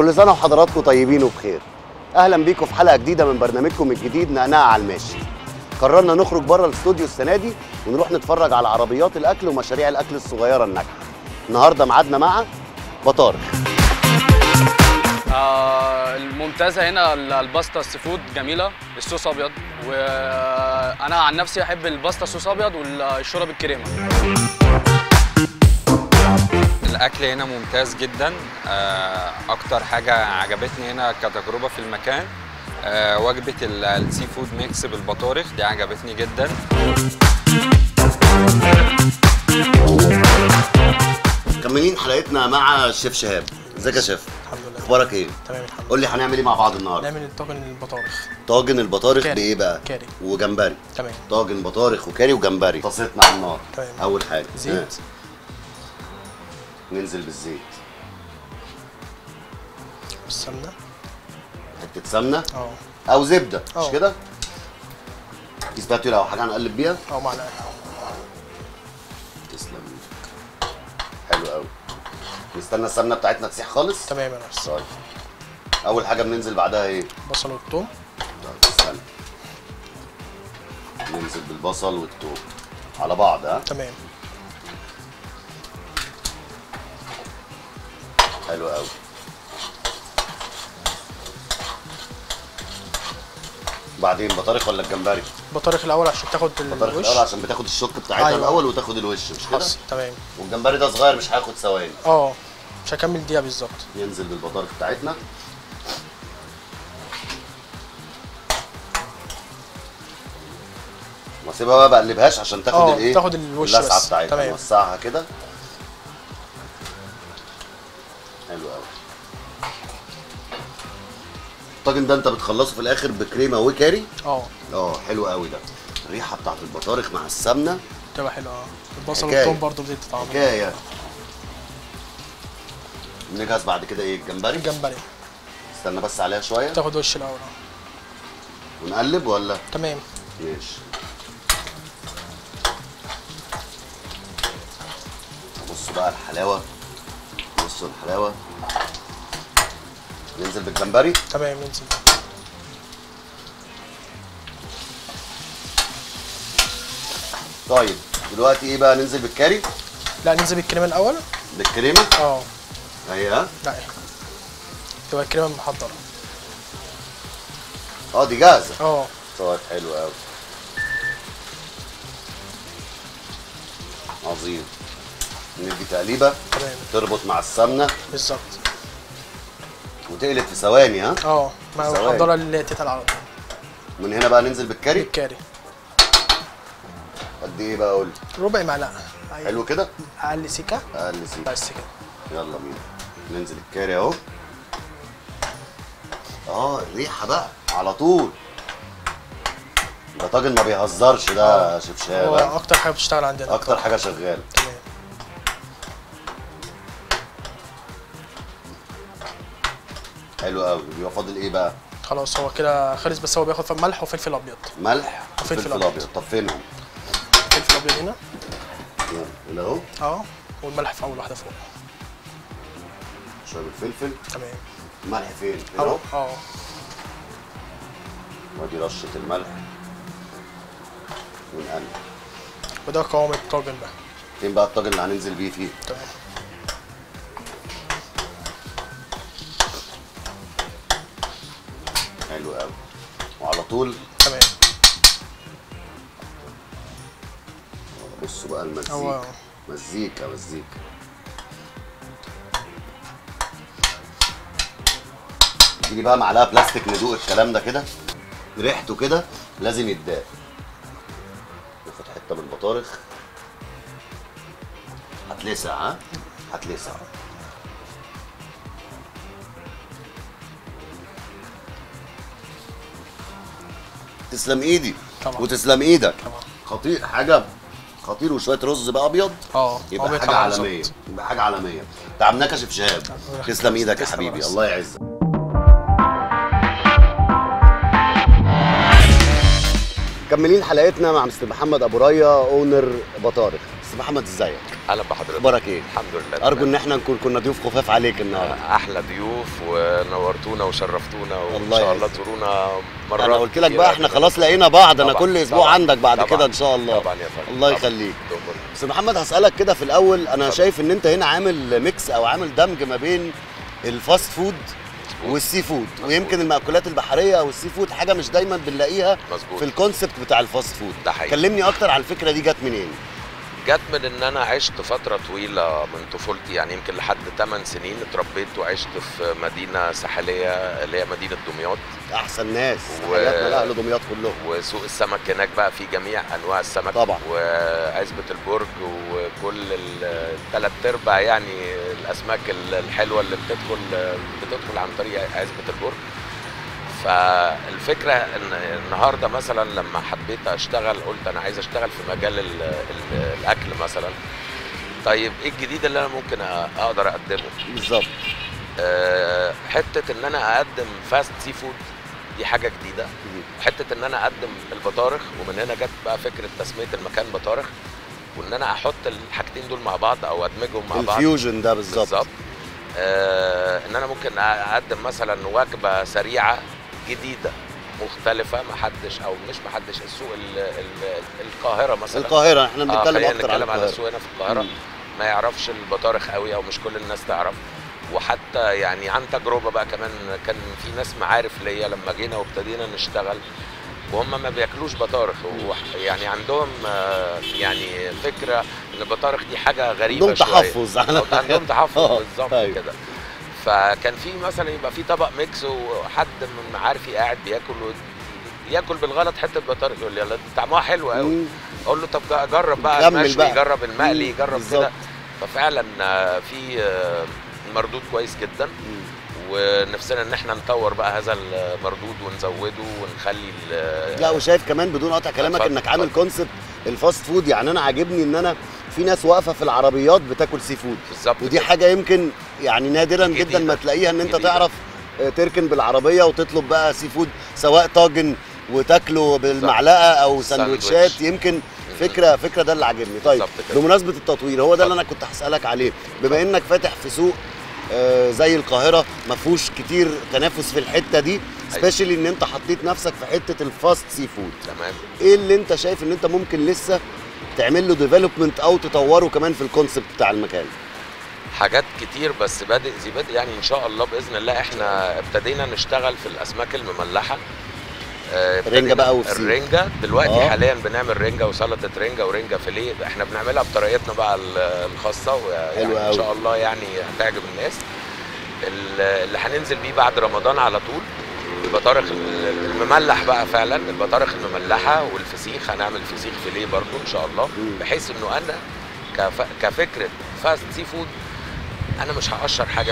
كل سنة وحضراتكم طيبين وبخير أهلا بيكم في حلقة جديدة من برنامجكم الجديد نقنقة على الماشي قررنا نخرج بره الاستوديو السنة دي ونروح نتفرج على عربيات الأكل ومشاريع الأكل الصغيرة الناجحة النهاردة ميعادنا مع بطارخ آه، الممتازه هنا ال- الباستا السي فود جميله الصوص ابيض وانا عن نفسي احب الباستا صوص ابيض والشوربه بالكريمه الاكل هنا ممتاز جدا آه، اكتر حاجه عجبتني هنا كتجربه في المكان آه، وجبه ال- السي فود ميكس بالبطارخ دي عجبتني جدا مكملين حلقتنا مع الشيف شهاب ازيك يا شيف الحمد لله اخبارك ايه تمام الحمد قول لي هنعمل ايه مع بعض النهارده نعمل الطاجن البطارخ طاجن البطارخ كاري. بايه بقى كاري. وجمبري تمام طاجن بطارخ وكاري وجمبري طاستنا على النار تمام. اول حاجه زيت ها. ننزل بالزيت والسمنه حته سمنه اه او زبده مش اه. كده كيس باتيولا او حاجه هنقلب بيها او معلقه تسلم ايدك حلو قوي نستنى السمنه بتاعتنا تسيح خالص تمام يا نفس طيب اول حاجه بننزل بعدها ايه بصل والثوم طيب استنى ننزل بالبصل والثوم على بعض ها تمام حلو قوي بعدين بطارخ ولا الجمبري بطارخ الاول عشان تاخد بطارخ الوش الاول عشان بتاخد الشوك بتاعتها أيوة. الاول وتاخد الوش مش كده حص تمام والجمبري ده صغير مش هياخد ثواني اه مش هكمل دقيقه بالظبط ينزل بالبطارخ بتاعتنا واسيبها بقى بقلبهاش عشان تاخد اه، الايه تاخد الوش اللسعه بس. بتاعتها تمام. نوسعها كده حلو قوي الطاجن ده انت بتخلصه في الاخر بكريمه وكاري اه اه حلو قوي ده الريحه بتاعت البطارخ مع السمنه تبقى حلوه اه البصل حكاية. والثوم برضه بتدي طعم حكايه نجهز بعد كده ايه الجمبري الجمبري استنى بس عليها شويه تاخد وش الاول اه ونقلب ولا تمام ماشي بصوا بقى الحلاوه بصوا الحلاوه ننزل بالجمبري تمام ننزل طيب دلوقتي ايه بقى ننزل بالكاري لا ننزل بالكريمه الاول بالكريمه اه اهي ها لا تبقى الكريمه محضره اه دي جاهزه اه طيب حلو قوي عظيم ندي تقليبه تمام تربط مع السمنه بالظبط وتقلب في ثواني ها اه مع ثواني. محضره اللي تتقل على طول من هنا بقى ننزل بالكاري بالكاري قد ايه بقى قول ربع معلقه حلو كده اقل سيكه اقل سيكه بس كده يلا بينا ننزل الكاري اهو اه الريحه بقى على طول ده طاجن ما بيهزرش ده يا شيف شهاب هو ها؟ اكتر حاجه بتشتغل عندنا اكتر حاجه شغاله تمام حلو قوي بيبقى فاضل ايه بقى خلاص هو كده خلص بس هو بياخد ملح وفلفل ابيض ملح وفلفل وفلفل أبيض. ابيض طب فينهم فلفل ابيض هنا يلا، هنا اهو اه والملح في اول واحده فوق شويه بالفلفل تمام الملح فين هنا اهو اه اه وادي رشه الملح ونقلب وده قوام الطاجن بقى فين بقى الطاجن اللي هننزل بيه فيه تمام حلو قوي وعلى طول تمام بصوا بقى المزيكا هو مزيكا مزيكا تيجي بقى معلقه بلاستيك ندوق الكلام ده كده ريحته كده لازم يتداق ناخد حته من البطارخ هتلسع ها هتلسع تسلم ايدي طبعا. وتسلم ايدك طبعا خطير حاجه خطير وشويه رز بقى ابيض اه هو يبقى بيطلع حاجه بالظبط. عالميه يبقى حاجه عالميه تعبناك يا شيف شهاب تسلم ايدك يا تسلم حبيبي راسك. الله يعزك مكملين حلقتنا مع مستر محمد ابو ريا اونر بطارخ مستر محمد ازيك اهلا بحضرتك اخبارك ايه الحمد لله ارجو تمام. ان احنا نكون كنا ضيوف خفاف عليك النهارده احلى ضيوف ونورتونا وشرفتونا وان الله شاء الله يعزك. تزورونا مرات انا قلت لك كتيرة بقى احنا كده. خلاص لقينا بعض انا طبعاً، كل اسبوع طبعاً، عندك بعد طبعاً، كده ان شاء الله طبعا يا فندم الله طبعاً. يخليك. تؤمر. بس محمد هسألك كده في الأول أنا اتفضل. شايف إن أنت هنا عامل ميكس أو عامل دمج ما بين الفاست فود مظبوط. والسي فود مظبوط. ويمكن المأكولات البحرية أو السي فود حاجة مش دايما بنلاقيها مظبوط في الكونسبت بتاع الفاست فود ده حقيقي كلمني أكتر على الفكرة دي جت منين جت من ان انا عشت فتره طويله من طفولتي يعني يمكن لحد 8 سنين اتربيت وعشت في مدينه ساحليه اللي هي مدينه دمياط أحسن ناس و- حياتنا لأهل دمياط كلهم وسوق السمك هناك بقى في جميع انواع السمك طبعاً. وعزبه البرج وكل الثلاث ارباع يعني الاسماك الحلوه اللي بتدخل بتدخل عن طريق عزبه البرج فالفكره ان النهارده مثلا لما حبيت اشتغل قلت انا عايز اشتغل في مجال ال ال الاكل مثلا طيب ايه الجديد اللي انا ممكن أ- اقدر اقدمه بالظبط أه حته ان انا اقدم فاست سي فود دي حاجه جديده حته ان انا اقدم البطارخ ومن هنا جت بقى فكره تسميه المكان بطارخ وان انا احط الحاجتين دول مع بعض او ادمجهم مع بعض الفيوجن ده بالظبط بالظبط آه ان انا ممكن اقدم مثلا وجبه سريعه جديده مختلفه ما حدش او مش ما حدش السوق ال ال القاهره مثلا القاهرة احنا آه بنتكلم خلينا أكتر عن نتكلم على القاهرة السوق هنا في القاهره مم. ما يعرفش البطارخ قوي او مش كل الناس تعرف وحتى يعني عن تجربه بقى كمان كان في ناس معارف ليا لما جينا وابتدينا نشتغل وهم ما بياكلوش بطارخ وح- يعني عندهم آه، يعني فكره ان البطارخ دي حاجه غريبه عندهم شوية. تحفظ على عندهم تحفظ آه، بالظبط أيوة. كده فكان في مثلا يبقى في طبق ميكس وحد من معارفي قاعد بياكل و- ياكل بالغلط حته بطارخ يقول لي يلا دي طعمها حلو قوي مم. اقول له طب جرب بقى كمل المشوي بقى. جرب المقلي مم، جرب بالظبط. كده ففعلا آه، في آه، مردود كويس جدا مم. ونفسنا ان احنا نطور بقى هذا المردود ونزوده ونخلي ال- لا وشايف كمان بدون قطع كلامك اتفضل، انك عامل اتفضل. كونسبت الفاست فود يعني انا عاجبني ان انا في ناس واقفه في العربيات بتاكل سي فود بالظبط ودي كده. حاجه يمكن يعني نادرا جديدة. جدا ما تلاقيها ان انت جديدة. تعرف آه، تركن بالعربيه وتطلب بقى سي فود سواء طاجن وتاكله بالمعلقه او ساندوتش. سندوتشات يمكن فكره فكره ده اللي عاجبني طيب بالظبط كده. بمناسبه التطوير هو ده اللي انا كنت هسالك عليه بما انك فاتح في سوق آه، زي القاهره ما فيهوش كتير تنافس في الحته دي سبيشالي ان انت حطيت نفسك في حته الفاست سي فود تمام ايه اللي انت شايف ان انت ممكن لسه تعمل له ديفلوبمنت او تطوره كمان في الكونسبت بتاع المكان حاجات كتير بس بادئ زي بادئ يعني ان شاء الله باذن الله احنا ابتدينا نشتغل في الاسماك المملحه آه، رنجة ابتدينا- بقى وفسيخ. الرنجه دلوقتي آه. حاليا بنعمل رنجه وسلطه رنجه ورنجه فيليه احنا بنعملها بطريقتنا بقى ال- الخاصه ويعني حلو ان أوي. شاء الله يعني هتعجب الناس ال- اللي هننزل بيه بعد رمضان على طول البطارخ ال- المملح بقى فعلا البطارخ المملحه والفسيخ هنعمل فسيخ فيليه برضو ان شاء الله مم. بحيث انه انا كف... كفكره فاست سي فود انا مش هقشر حاجه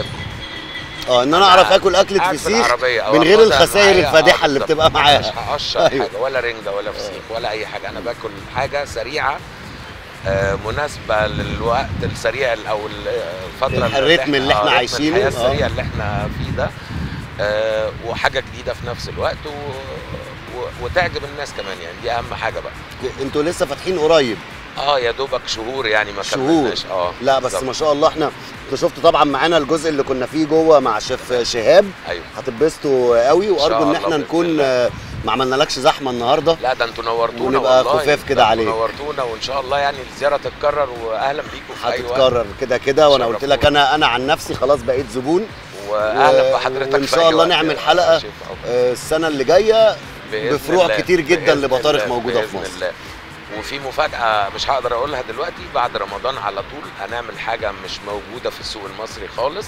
اه ان انا اعرف اكل اكله قاعد في فسيخ العربية أو من غير آخدها الخسائر معايا. الفادحه آه اللي بالظبط. بتبقى أنا معاها مش هقشر أيوة. حاجه ولا رنجه ولا فسيخ ولا اي حاجه انا باكل حاجه سريعه آه، مناسبه للوقت السريع او ال- الفتره الح- الريتم اللي آه، احنا رتم عايشينه. الحياه آه. السريع اللي احنا فيه ده آه، وحاجه جديده في نفس الوقت و... و... وتعجب الناس كمان يعني دي اهم حاجه بقى انتوا لسه فاتحين قريب اه يا دوبك شهور يعني ما شهور. كملناش اه لا بس بالظبط. ما شاء الله احنا انت شفت طبعا معانا الجزء اللي كنا فيه جوه مع شيف شهاب ايوه هتتبسطوا قوي شاء وارجو ان الله احنا بإذن نكون الله. آه، ما عملنالكش زحمه النهارده لا ده انتوا نورتونا ونبقى والله خفاف كده ده انتوا عليك. نورتونا وان شاء الله يعني الزياره تتكرر واهلا بيكم في اي وقت هتتكرر كده كده وانا قلت لك شرفتونا. انا انا عن نفسي خلاص بقيت زبون واهلا و- بحضرتك وإن في شاء أي الله وقت نعمل يا حلقة شيف أو آه، السنه اللي جايه بإذن بفروع الله. كتير جدا بإذن لبطارخ الله. موجودة في بإذن مصر. الله. وفي مفاجأة مش هقدر أقولها دلوقتي بعد رمضان على طول هنعمل حاجة مش موجودة في السوق المصري خالص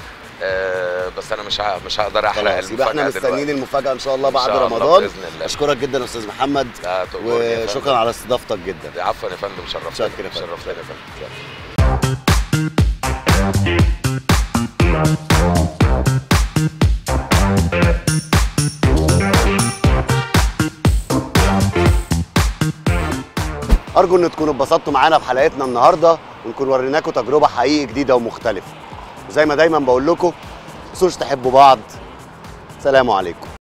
آه بس أنا مش ه- مش هقدر أحرق خلاص يبقى احنا المفاجأة مستنيين دلوقتي المفاجاه ان شاء الله إن بعد شاء الله رمضان بإذن الله. اشكرك جدا يا استاذ محمد لا تأمرني يا فندم. وشكرا على استضافتك جدا عفوا يا فندم شرفتنا شكرا يا فندم. شرفتنا يا فندم ارجو ان تكونوا اتبسطتوا معانا في حلقتنا النهارده ونكون وريناكم تجربه حقيقي جديده ومختلفه وزي ما دايما بقول لكم تنسوش تحبوا بعض سلام عليكم